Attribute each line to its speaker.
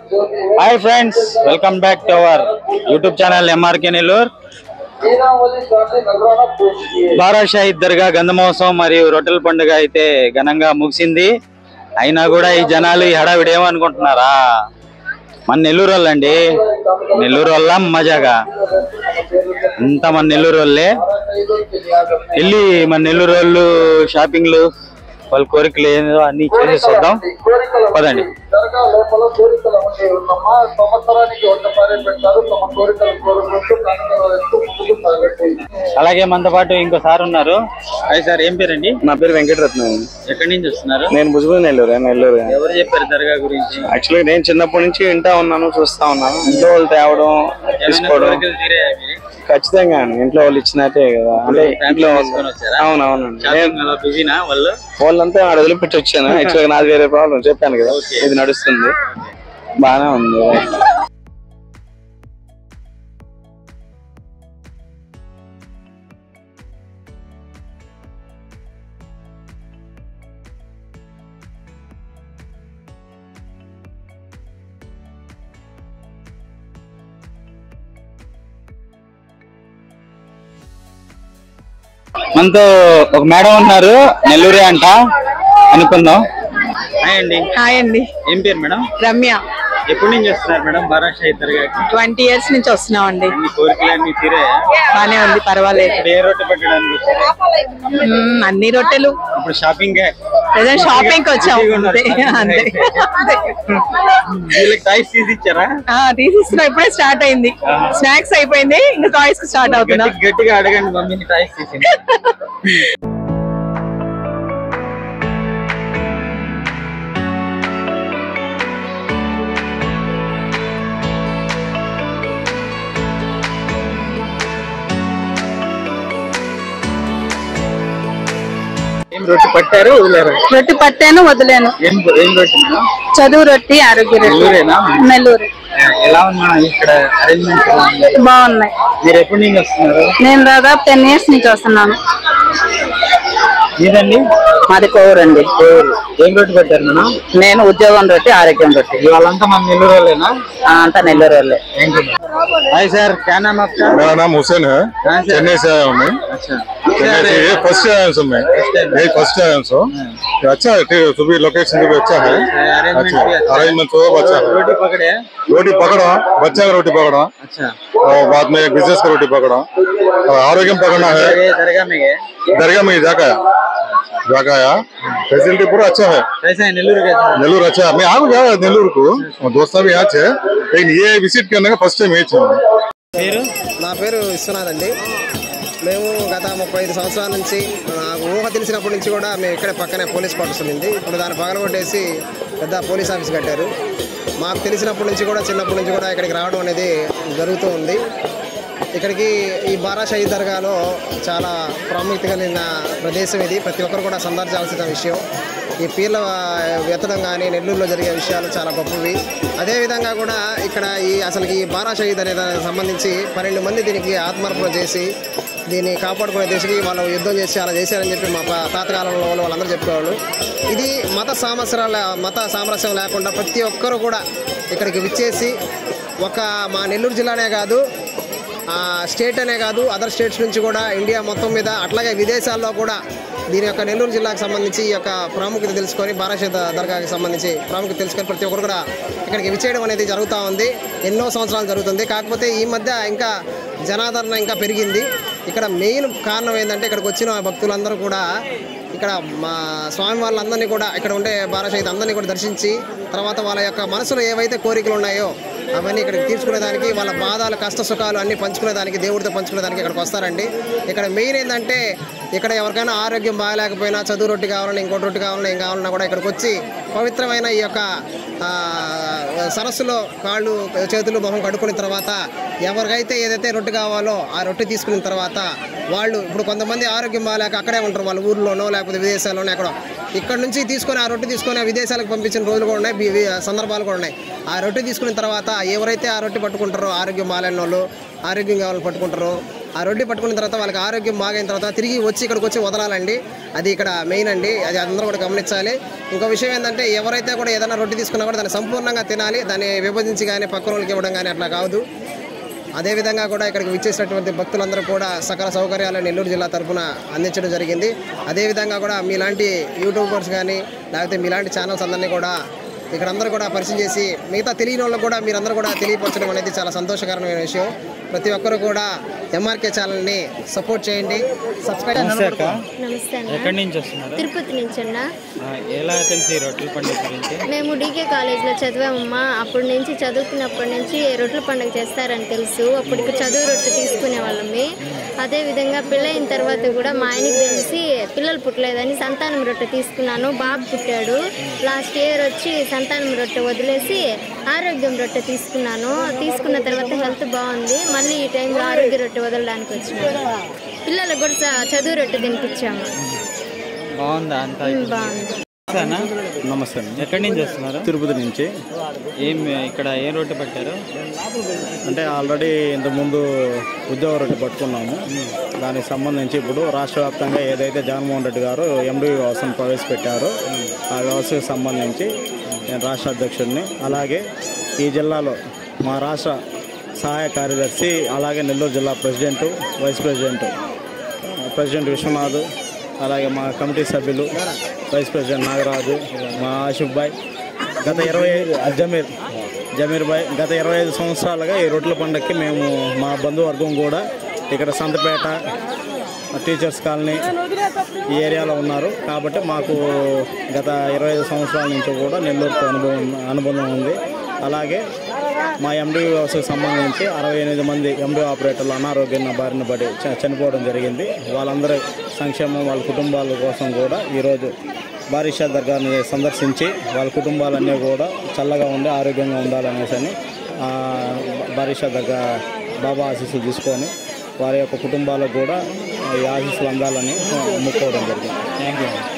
Speaker 1: Hi friends welcome back to our YouTube channel M R K Nellore Bara Shahid Dargah గంధమోత్సవం మరియు రొట్టెల పండుగ అయితే ఘనంగా ముగిసింది అయినా కూడా ఈ జనాలు ఈ హడావిడి ఏమనుకుంటున్నారా మన నెల్లూరు వాళ్ళండి నెల్లూరు వల్ల మజాగా అంత మన నెల్లూరు వాళ్ళే వెళ్ళి మన నెల్లూరు వాళ్ళు షాపింగ్లు వాళ్ళ కోరికలు ఏదో అన్ని చేసి చూద్దాం పదండి
Speaker 2: దర్గా లోపల కోరికలు ఉండి ఉన్నమా సంవత్సరానికి ఒకసారి పెట్టారు తమ కోరికలు కోరుకుంటూ కనుగొన ముందుకు సాగండి
Speaker 1: అలాగే మనతో పాటు ఇంకో సార్ ఉన్నారు అది సార్ ఏం పేరండి
Speaker 3: నా పేరు వెంకటరత్నం
Speaker 1: ఎక్కడి నుంచి వస్తున్నారు
Speaker 3: నేను భుజబుల్ నెల్లూరు నెల్లూరు
Speaker 1: ఎవరు చెప్పారు దర్గా గురించి
Speaker 3: యాక్చువల్లీ నేను చిన్నప్పటి నుంచి వింటా ఉన్నాను చూస్తా ఉన్నాను ఇంట్లో వాళ్ళు తేవడం
Speaker 1: ఏమైనా
Speaker 3: తీసుకోవడం
Speaker 1: కోరికలు తీరాయా మీవి?
Speaker 3: ఖచ్చితంగా అండి. ఇంట్లో వాళ్ళు ఇచ్చినట్టే కదా అంటే
Speaker 1: ఫ్యామిలీ
Speaker 3: ఇంట్లో
Speaker 1: తీసుకొని వచ్చారా
Speaker 3: అవునవునండి నేను
Speaker 1: షాపింగ్ అలా బిజీనా వాళ్ళు
Speaker 3: వాళ్ళంతా ఆడ వదిలిపెట్టి వచ్చాను యాక్చువల్గా నాది వేరే ప్రాబ్లం చెప్పాను కదా ఇది నడుస్తుంది బాగానే ఉంది
Speaker 1: మనతో ఒక మేడం ఉన్నారు నెల్లూరే అంట అనుకుందాం హాయ్ అండి
Speaker 4: హాయ్ అండి
Speaker 1: ఏం పేరు మేడం
Speaker 4: రమ్య
Speaker 1: ఎప్పటి నుంచి వస్తున్నారు మేడం బారా షాహిద్ దర్గాకి
Speaker 4: ట్వంటీ ఇయర్స్ నుంచి వస్తున్నాం అండి
Speaker 1: అన్ని కోరికలు అన్ని తీరాయా
Speaker 4: బానే ఉంది పర్వాలేదు
Speaker 1: ఇప్పుడు ఏ రొట్టె పెట్టడానికి వచ్చారు
Speaker 4: మ్మ్, అన్ని రొట్టెలు
Speaker 1: ఇప్పుడు షాపింగ్
Speaker 4: ప్రజెంట్ షాపింగ్ వచ్చాం అంతే అంతే
Speaker 1: వీళ్ళకి టాయ్స్ తీసి ఇచ్చారా
Speaker 4: ఆ, తీసిస్తున్నాం ఇప్పుడే స్టార్ట్ అయింది స్నాక్స్ అయిపోయింది ఇంకా టాయ్స్ కి స్టార్ట్ అవుతున్నాం
Speaker 1: గట్టి గట్టిగా అడగండి మమ్మీని టాయ్స్ తీసి ఏం రొట్టె పట్టారు వదిలేరు
Speaker 4: రొట్టి పట్టాను వదిలేను
Speaker 1: ఏం ఏం రొట్టె మేడం
Speaker 4: చదువు రొట్టి ఆరోగ్య రొట్టి
Speaker 1: నెల్లూరేనా
Speaker 4: నెల్లూరు
Speaker 1: ఎలా ఉన్నా ఇక్కడ అరేంజ్మెంట్ ఎలా ఉంది
Speaker 4: బాగున్నాయి
Speaker 1: మీరు ఎప్పటి నుంచి వస్తున్నారు
Speaker 4: నేను దాదాపు టెన్ ఇయర్స్ నుంచి వస్తున్నాను
Speaker 1: మీదండి
Speaker 4: మాది కోవరండి
Speaker 1: ఏం రొట్టె పెట్టారు మేడం
Speaker 4: నేను ఉద్యోగం రొట్టి ఆరోగ్యం రొట్టి
Speaker 1: వాళ్ళంతా మన నెల్లూరు వాళ్ళేనా
Speaker 4: అంతా నెల్లూరు వాళ్ళే
Speaker 1: హాయ్ సార్ क्या नाम आपका
Speaker 5: मेरा नाम हुसैन है
Speaker 1: कहाँ से?
Speaker 5: चेन्नई से आया हूँ मैं
Speaker 1: अच्छा
Speaker 5: चेन्नई से ये फर्स्ट आया हूँ मैं ये फर्स्ट आया हूँ ये अच्छा है ठीक है सुबह लोकेशन भी अच्छा है
Speaker 1: अरेंजमेंट भी अच्छा है।
Speaker 5: अरेंजमेंट सब अच्छा है
Speaker 1: रोटी पकड़े हैं?
Speaker 5: रोटी पकड़ा बच्चे का रोटी पकड़ा
Speaker 1: अच्छा
Speaker 5: और बाद में बिजनेस का रोटी पकड़ा और आरोग्य पकड़ना है
Speaker 1: ये दरगाह में गए
Speaker 5: दरगाह में जाकर आया जाकर आया फैसिलिटी पूरा अच्छा है
Speaker 1: कैसा है नेल्लूर कैसा है?
Speaker 5: नेल्लूर अच्छा है मैं आ गया नेल्लूर को और दोस्त भी यहाँ है लेकिन ये विजिट करने का फर्स्ट टाइम ये है
Speaker 1: పేరు
Speaker 6: నా పేరు విశ్వనాథ్ అండి మేము గత ముప్పై ఐదు సంవత్సరాల నుంచి నాకు ఊహ తెలిసినప్పటి నుంచి కూడా మేము ఇక్కడే పక్కనే పోలీస్ క్వార్టర్స్ ఉంది ఇప్పుడు దాన్ని పగలగొట్టేసి పెద్ద పోలీస్ ఆఫీస్ కట్టారు మాకు తెలిసినప్పటి నుంచి కూడా చిన్నప్పటి నుంచి కూడా ఇక్కడికి రావడం అనేది జరుగుతూ ఉంది ఇక్కడికి ఈ బారా షహీద్ దర్గాలో చాలా ప్రాముఖ్యత కలిగిన ప్రదేశం ఇది ప్రతి ఒక్కరు కూడా సందర్శించాల్సిన విషయం ఈ పీర్ల ఎత్తడం కానీ నెల్లూరులో జరిగే విషయాలు చాలా గొప్పవి అదేవిధంగా కూడా ఇక్కడ ఈ అసలు ఈ బారా షహీద్ అనే దానికి సంబంధించి పన్నెండు మంది దీనికి ఆత్మార్పణ చేసి దీన్ని కాపాడుకునే దిశకి వాళ్ళు యుద్ధం చేసి అలా చేశారని చెప్పి మా పా- తాతకాలంలో వాళ్ళు వాళ్ళందరూ చెప్పేవాళ్ళు ఇది మత సామస్యాల మత సామరస్యం లేకుండా ప్రతి ఒక్కరూ కూడా ఇక్కడికి విచ్చేసి ఒక మా నెల్లూరు జిల్లానే కాదు ఆ, స్టేట్ అనే కాదు అదర్ స్టేట్స్ నుంచి కూడా ఇండియా మొత్తం మీద అట్లాగే విదేశాల్లో కూడా దీని యొక్క నెల్లూరు జిల్లాకు సంబంధించి ఈ యొక్క ప్రాముఖ్యత తెలుసుకొని బారాషేద దర్గాకి సంబంధించి ప్రాముఖ్యత తెలుసుకొని ప్రతి ఒక్కరు కూడా ఇక్కడికి విచ్చేయడం అనేది జరుగుతూ ఉంది ఎన్నో సంవత్సరాలు జరుగుతుంది కాకపోతే ఈ మధ్య ఇంకా జనాదరణ ఇంకా పెరిగింది ఇక్కడ మెయిన్ కారణం ఏంటంటే ఇక్కడికి వచ్చిన భక్తులందరూ కూడా ఇక్కడ మా స్వామి వాళ్ళందరినీ కూడా ఇక్కడ ఉండే బారాషహిత్ అందరినీ కూడా దర్శించి తర్వాత వాళ్ళ యొక్క మనసులో ఏవైతే కోరికలు ఉన్నాయో అవన్నీ ఇక్కడికి తీర్చుకునేదానికి వాళ్ళ బాధలు కష్ట సుఖాలు అన్నీ పంచుకునేదానికి దేవుడితో పంచుకునేదానికి ఇక్కడికి వస్తారండి ఇక్కడ మెయిన్ ఏంటంటే ఇక్కడ ఎవరికైనా ఆరోగ్యం బాగాలేకపోయినా చదువు రొట్టి కావాలన్నా ఇంకోటి రొట్టి కావాలన్నా ఏం కావాలన్నా కూడా ఇక్కడికి వచ్చి పవిత్రమైన ఈ యొక్క ఆ, సరస్సులో కాళ్ళు చేతులు మొహం కడుక్కున్న తర్వాత ఎవరికైతే ఏదైతే రొట్టె కావాలో ఆ రొట్టె తీసుకున్న తర్వాత వాళ్ళు ఇప్పుడు కొంతమంది ఆరోగ్యం బాగాలేక అక్కడే ఉంటారు వాళ్ళ ఊర్లోనో లేకపోతే విదేశాల్లోనో ఎక్కడో ఇక్కడ నుంచి తీసుకొని ఆ రొట్టె తీసుకొని ఆ విదేశాలకు పంపించిన రోజులు కూడా ఉన్నాయి వి- వి- సందర్భాలు కూడా ఉన్నాయి ఆ రొట్టె తీసుకున్న తర్వాత ఎవరైతే ఆ రొట్టె పట్టుకుంటారో ఆరోగ్యం బాగాలేని వాళ్ళు ఆరోగ్యం కావాలని పట్టుకుంటారో ఆ రొడ్డి పట్టుకున్న తర్వాత వాళ్ళకి ఆరోగ్యం బాగైన తర్వాత తిరిగి వచ్చి ఇక్కడికి వచ్చి వదలాలండి అది ఇక్కడ మెయిన్ అండి అది అందరూ కూడా గమనించాలి ఇంకో విషయం ఏంటంటే ఎవరైతే కూడా ఏదైనా రొట్టి తీసుకున్నా కూడా దాన్ని సంపూర్ణంగా తినాలి దాన్ని విభజించి కానీ పక్కన వాళ్ళకి ఇవ్వడం కానీ అట్లా కాదు అదేవిధంగా కూడా ఇక్కడికి విచ్చేసినటువంటి భక్తులందరూ కూడా సకల సౌకర్యాలు నెల్లూరు జిల్లా తరఫున అందించడం జరిగింది అదేవిధంగా కూడా మీలాంటి యూట్యూబర్స్ కానీ లేకపోతే మీలాంటి ఛానల్స్ అందరినీ కూడా ఇక్కడ అందరూ కూడా పరిచయం చేసి మిగతా తెలియని వాళ్ళకు కూడా మీరందరూ కూడా తెలియపరచడం అనేది చాలా సంతోషకరమైన విషయం ప్రతి ఒక్కరు కూడా ఎంఆర్కే ఛానల్ని సపోర్ట్ చేయండి సబ్స్క్రైబ్
Speaker 1: నమస్తే అక్క
Speaker 7: నమస్తే అన్న
Speaker 1: ఎక్కడి నుంచి వస్తున్నారు
Speaker 7: తిరుపతి నుంచి అన్న
Speaker 1: ఆ, ఎలా తెలిసి ఈ రొట్టెల పండుగ గురించి
Speaker 7: మేము డీకే కాలేజ్లో చదివామమ్మా అప్పటి నుంచి చదువుకున్నప్పటి నుంచి రొట్టెల పండుగ చేస్తారని తెలుసు అప్పటికి చదువు రొట్టె తీసుకునే వాళ్ళమి అదేవిధంగా పెళ్ళైన తర్వాత కూడా మా ఆయనకి తెలిసి పిల్లలు పుట్టలేదని సంతానం రొట్టె తీసుకున్నాను బాబు పుట్టాడు లాస్ట్ ఇయర్ వచ్చి సంతానం రొట్టె వదిలేసి ఆరోగ్యం రొట్టె తీసుకున్నాను తీసుకున్న తర్వాత హెల్త్ బాగుంది మళ్ళీ ఈ టైంలో ఆరోగ్య రొట్టె వదలడానికి వచ్చినాను పిల్లలకు కూడా చ- చదువు రొట్టె తినిపించాము
Speaker 1: బాగుందా అంతా
Speaker 7: ఉమ్, బాగుంది
Speaker 1: నమస్తేనా?
Speaker 8: నమస్తే అండి.
Speaker 1: ఎక్కడి నుంచి వస్తున్నారు
Speaker 8: తిరుపతి నుంచి
Speaker 1: ఏం ఇక్కడ ఏం రొట్టె పెట్టారు
Speaker 8: అంటే ఆల్రెడీ ఇంతకుముందు ఉద్యోగ రొట్టె పట్టుకున్నాము దానికి సంబంధించి ఇప్పుడు రాష్ట్ర వ్యాప్తంగా ఏదైతే జగన్మోహన్ రెడ్డి గారు ఎండి వ్యవస్థను ప్రవేశపెట్టారో ఆ వ్యవస్థకు సంబంధించి నేను రాష్ట్ర అధ్యక్షుడిని అలాగే ఈ జిల్లాలో మా రాష్ట్ర సహాయ కార్యదర్శి అలాగే నెల్లూరు జిల్లా president vice president president Vishwanath అలాగే మా కమిటీ సభ్యులు వైస్ ప్రెసిడెంట్ నాగరాజు మా ఆసిఫ్ భాయ్ గత ఇరవై ఐదు జమీర్ జమీర్ భాయ్ గత ఇరవై ఐదు సంవత్సరాలుగా ఈ రొట్టెల పండగకి మేము మా బంధువర్గం కూడా ఇక్కడ సంతపేట టీచర్స్ కాలనీ ఈ ఏరియాలో ఉన్నారు కాబట్టి మాకు గత ఇరవై ఐదు సంవత్సరాల నుంచి కూడా నెల్లూరుతో అనుభవం అనుబంధం ఉంది అలాగే మా ఎండి వ్యవస్థకు సంబంధించి అరవై ఎనిమిది మంది ఎండి ఆపరేటర్లు అనారోగ్యంగా బారిన పడి చ- చనిపోవడం జరిగింది వాళ్ళందరి సంక్షేమం వాళ్ళ కుటుంబాల కోసం కూడా ఈరోజు బారిషా దర్గాని సందర్శించి వాళ్ళ కుటుంబాలన్నీ కూడా చల్లగా ఉండి ఆరోగ్యంగా ఉండాలనేసి అని ఆ, బారిషా దర్గా బాబా ఆశీస్సులు తీసుకొని వారి యొక్క కుటుంబాలకు కూడా ఈ ఆశీస్సులు అందాలని మొక్కుకోవడం జరిగింది
Speaker 1: థ్యాంక్ యూ